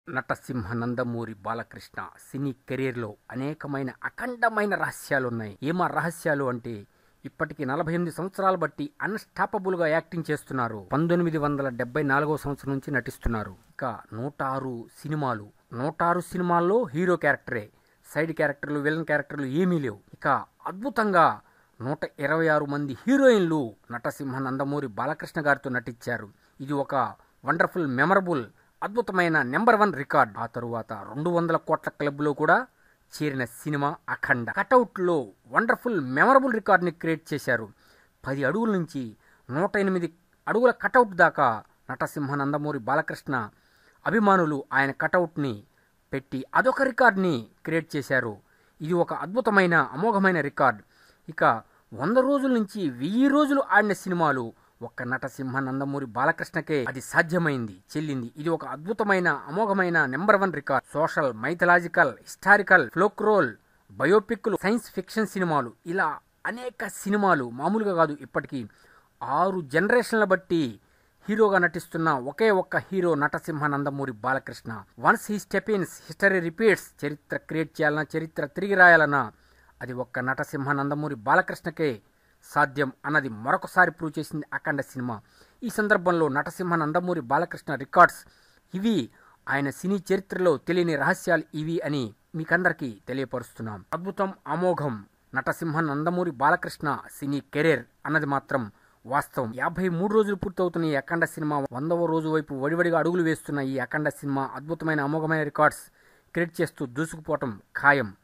నటసింహ నందమూరి బాలకృష్ణ సినీ కెరీర్లో అనేకమైన అఖండమైన రహస్యాలున్నాయి ఏమా రహస్యాలు అంటే ఇప్పటికి నలభై ఎనిమిది సంవత్సరాలు బట్టి అన్స్టాపబుల్ గా యాక్టింగ్ చేస్తున్నారు పంతొమ్మిది వందల డెబ్బై నాలుగవ సంవత్సరం నుంచి నటిస్తున్నారు ఇక నూట ఆరు సినిమాలు నూట ఆరు సినిమాల్లో హీరో క్యారెక్టరే సైడ్ క్యారెక్టర్లు విలన్ క్యారెక్టర్లు ఏమీ లేవు ఇక అద్భుతంగా నూట ఇరవై ఆరు మంది హీరోయిన్లు నటసింహ నందమూరి బాలకృష్ణ గారితో నటించారు ఇది ఒక వండర్ఫుల్ మెమరబుల్ అద్భుతమైన నెంబర్ వన్ రికార్డ్ ఆ తరువాత రెండు వందల కోట్ల క్లబ్లో కూడా చేరిన సినిమా అఖండ కటౌట్లో వండర్ఫుల్ మెమరబుల్ రికార్డ్ని క్రియేట్ చేశారు పది అడుగుల నుంచి నూట ఎనిమిది అడుగుల కటౌట్ దాకా నటసింహ నందమూరి బాలకృష్ణ అభిమానులు ఆయన కటౌట్ని పెట్టి అదొక రికార్డ్ని క్రియేట్ చేశారు ఇది ఒక అద్భుతమైన అమోఘమైన రికార్డ్ ఇక వంద రోజుల నుంచి వెయ్యి రోజులు ఆడిన సినిమాలు ఒక్క నటసింహ నందమూరి బాలకృష్ణకే అది సాధ్యమైంది చెల్లింది ఇది ఒక అద్భుతమైన అమోఘమైన number one record social mythological historical folklore బయోపిక్లు సైన్స్ ఫిక్షన్ సినిమాలు ఇలా అనేక సినిమాలు మామూలుగా కాదు ఇప్పటికీ ఆరు జనరేషన్ల బట్టి హీరోగా నటిస్తున్న ఒకే ఒక్క హీరో నటసింహ Nandamuri Balakrishna once he steps in history repeats చరిత్ర క్రియేట్ చేయాలన్నా చరిత్ర తిరిగి రాయాలన్నా అది ఒక్క నటసింహ నందమూరి బాలకృష్ణకే సాధ్యం అన్నది మరొకసారి ప్రూవ్ చేసింది అఖండ సినిమా ఈ సందర్భంలో నటసింహ నందమూరి బాలకృష్ణ రికార్డ్స్ ఇవి ఆయన సినీ చరిత్రలో తెలియని రహస్యాలు ఇవి అని మీకందరికీ తెలియపరుస్తున్నాం అద్భుతం అమోఘం నటసింహ నందమూరి బాలకృష్ణ సినీ కెరీర్ అన్నది మాత్రం వాస్తవం యాభై మూడు రోజులు పూర్తవుతున్న ఈ అఖండ సినిమా వందవ రోజు వైపు వడివడిగా అడుగులు వేస్తున్న ఈ అఖండ సినిమా అద్భుతమైన అమోఘమైన రికార్డ్స్ క్రియేట్ చేస్తూ దూసుకుపోవటం ఖాయం